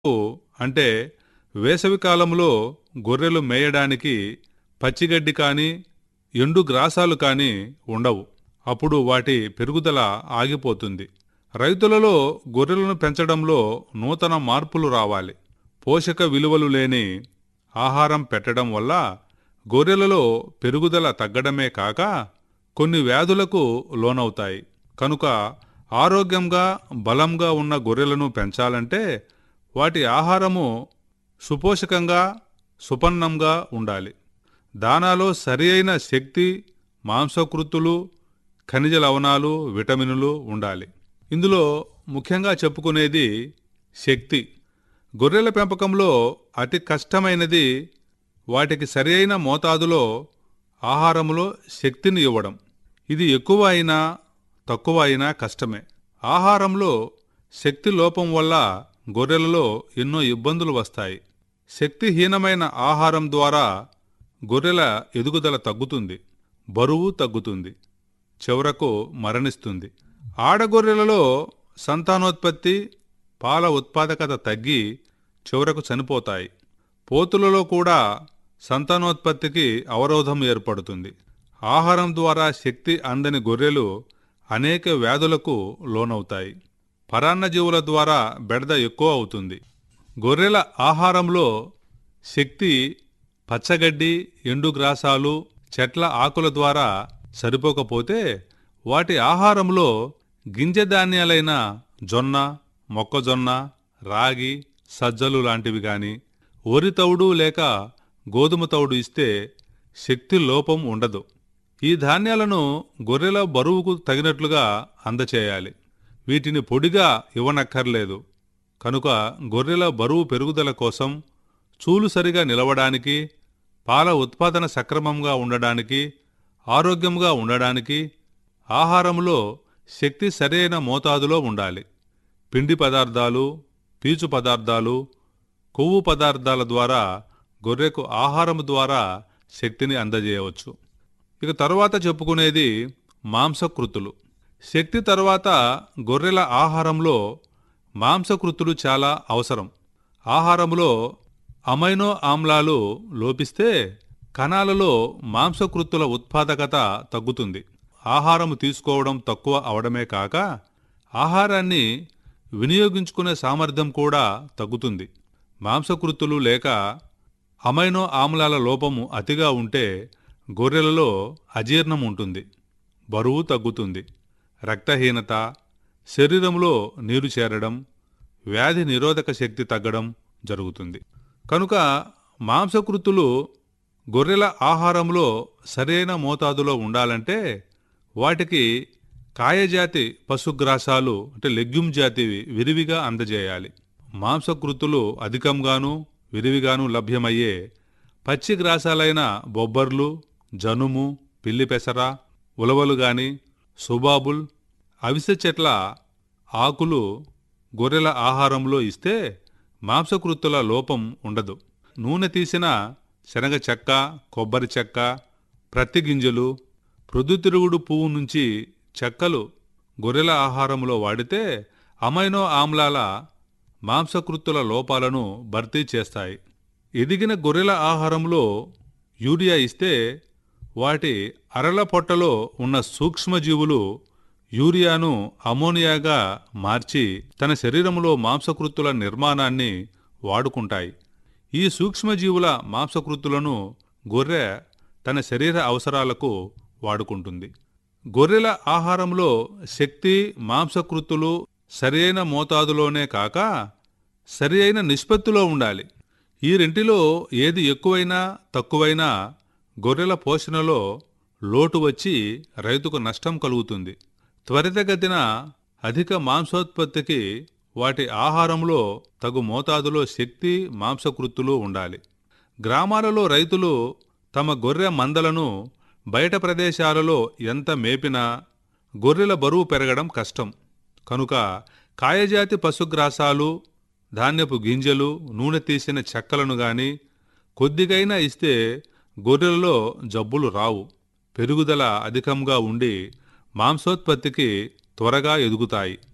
అంటే వేసవి కాలంలో గొర్రెలు మేయడానికి పచ్చిగడ్డి కానీ ఎండు గ్రాసాలు కానీ ఉండవు అప్పుడు వాటి పెరుగుదల ఆగిపోతుంది రైతులలో గొర్రెలను పెంచడంలో నూతన మార్పులు రావాలి పోషక విలువలు లేని ఆహారం పెట్టడం వల్ల గొర్రెలలో పెరుగుదల తగ్గడమే కాక కొన్ని వ్యాధులకు లోనవుతాయి కనుక ఆరోగ్యంగా బలంగా ఉన్న గొర్రెలను పెంచాలంటే వాటి ఆహారము సుపోషకంగా సుపన్నంగా ఉండాలి దానాలో సరి అయిన శక్తి మాంసకృతులు ఖనిజ లవణాలు విటమినులు ఉండాలి ఇందులో ముఖ్యంగా చెప్పుకునేది శక్తి గొర్రెల పెంపకంలో అతి కష్టమైనది వాటికి సరి అయిన మోతాదులో ఆహారములో శక్తిని ఇవ్వడం ఇది ఎక్కువ అయినా తక్కువ అయినా కష్టమే ఆహారంలో శక్తి లోపం వల్ల గొర్రెలలో ఎన్నో ఇబ్బందులు వస్తాయి శక్తిహీనమైన ఆహారం ద్వారా గొర్రెల ఎదుగుదల తగ్గుతుంది బరువు తగ్గుతుంది చివరకు మరణిస్తుంది ఆడగొర్రెలలో సంతానోత్పత్తి పాల ఉత్పాదకత తగ్గి చివరకు చనిపోతాయి పోతులలో కూడా సంతానోత్పత్తికి అవరోధం ఏర్పడుతుంది ఆహారం ద్వారా శక్తి అందని గొర్రెలు అనేక వ్యాధులకు లోనవుతాయి పరాన్నజీవుల ద్వారా బెడద ఎక్కువ అవుతుంది గొర్రెల ఆహారంలో శక్తి పచ్చగడ్డి ఎండుగ్రాసాలు చెట్ల ఆకుల ద్వారా సరిపోకపోతే వాటి ఆహారంలో గింజ ధాన్యాలైన జొన్న మొక్కజొన్న రాగి సజ్జలు లాంటివి గాని వరి తవుడు లేక గోధుమ తవుడు ఇస్తే శక్తి లోపం ఉండదు ఈ ధాన్యాలను గొర్రెల బరువుకు తగినట్లుగా అందచేయాలి వీటిని పొడిగా ఇవ్వనక్కర్లేదు కనుక గొర్రెల బరువు పెరుగుదల కోసం చూలు సరిగా నిలవడానికి పాల ఉత్పాదన సక్రమంగా ఉండడానికి ఆరోగ్యంగా ఉండడానికి ఆహారంలో శక్తి సరైన మోతాదులో ఉండాలి పిండి పదార్థాలు పీచు పదార్థాలు కొవ్వు పదార్థాల ద్వారా గొర్రెకు ఆహారం ద్వారా శక్తిని అందజేయవచ్చు ఇక తరువాత చెప్పుకునేది మాంసకృతులు శక్తి తర్వాత గొర్రెల ఆహారంలో మాంసకృతులు చాలా అవసరం ఆహారంలో అమైనో ఆమ్లాలు లోపిస్తే కణాలలో మాంసకృతుల ఉత్పాదకత తగ్గుతుంది ఆహారం తీసుకోవడం తక్కువ అవడమే కాక ఆహారాన్ని వినియోగించుకునే సామర్థ్యం కూడా తగ్గుతుంది మాంసకృతులు లేక అమైనో ఆమ్లాల లోపము అతిగా ఉంటే గొర్రెలలో అజీర్ణం ఉంటుంది బరువు తగ్గుతుంది రక్తహీనత శరీరంలో నీరు చేరడం వ్యాధి నిరోధక శక్తి తగ్గడం జరుగుతుంది కనుక మాంసకృతులు గొర్రెల ఆహారంలో సరైన మోతాదులో ఉండాలంటే వాటికి కాయజాతి పశుగ్రాసాలు అంటే లెగ్యూమ్ జాతివి విరివిగా అందజేయాలి మాంసకృతులు అధికంగాను విరివిగాను లభ్యమయ్యే పచ్చి గ్రాసాలైన బొబ్బర్లు జనుము పిల్లి పెసర ఉలవలు గాని సుబాబుల్ అవిసె చెట్ల ఆకులు గొర్రెల ఆహారంలో ఇస్తే మాంసకృతుల లోపం ఉండదు నూనె తీసిన శనగ చెక్క కొబ్బరి చెక్క ప్రత్తి గింజలు ప్రొద్దుతిరుగుడు పువ్వు నుంచి చెక్కలు గొర్రెల ఆహారంలో వాడితే అమైనో ఆమ్లాల మాంసకృతుల లోపాలను భర్తీ చేస్తాయి ఎదిగిన గొర్రెల ఆహారంలో యూరియా ఇస్తే వాటి అరల పొట్టలో ఉన్న సూక్ష్మజీవులు యూరియాను అమోనియాగా మార్చి తన శరీరంలో మాంసకృతుల నిర్మాణాన్ని వాడుకుంటాయి ఈ సూక్ష్మజీవుల మాంసకృతులను గొర్రె తన శరీర అవసరాలకు వాడుకుంటుంది గొర్రెల ఆహారంలో శక్తి మాంసకృతులు సరైన మోతాదులోనే కాక సరి అయిన నిష్పత్తిలో ఉండాలి ఈ రెంటిలో ఏది ఎక్కువైనా తక్కువైనా గొర్రెల పోషణలో లోటు వచ్చి రైతుకు నష్టం కలుగుతుంది త్వరితగతిన అధిక మాంసోత్పత్తికి వాటి ఆహారంలో తగు మోతాదులో శక్తి మాంసకృతులు ఉండాలి గ్రామాలలో రైతులు తమ గొర్రె మందలను బయట ప్రదేశాలలో ఎంత మేపినా గొర్రెల బరువు పెరగడం కష్టం కనుక కాయజాతి పశుగ్రాసాలు ధాన్యపు గింజలు నూనె తీసిన చెక్కలను గాని కొద్దిగైనా ఇస్తే గొర్రెలలో జబ్బులు రావు పెరుగుదల అధికంగా ఉండి మాంసోత్పత్తికి త్వరగా ఎదుగుతాయి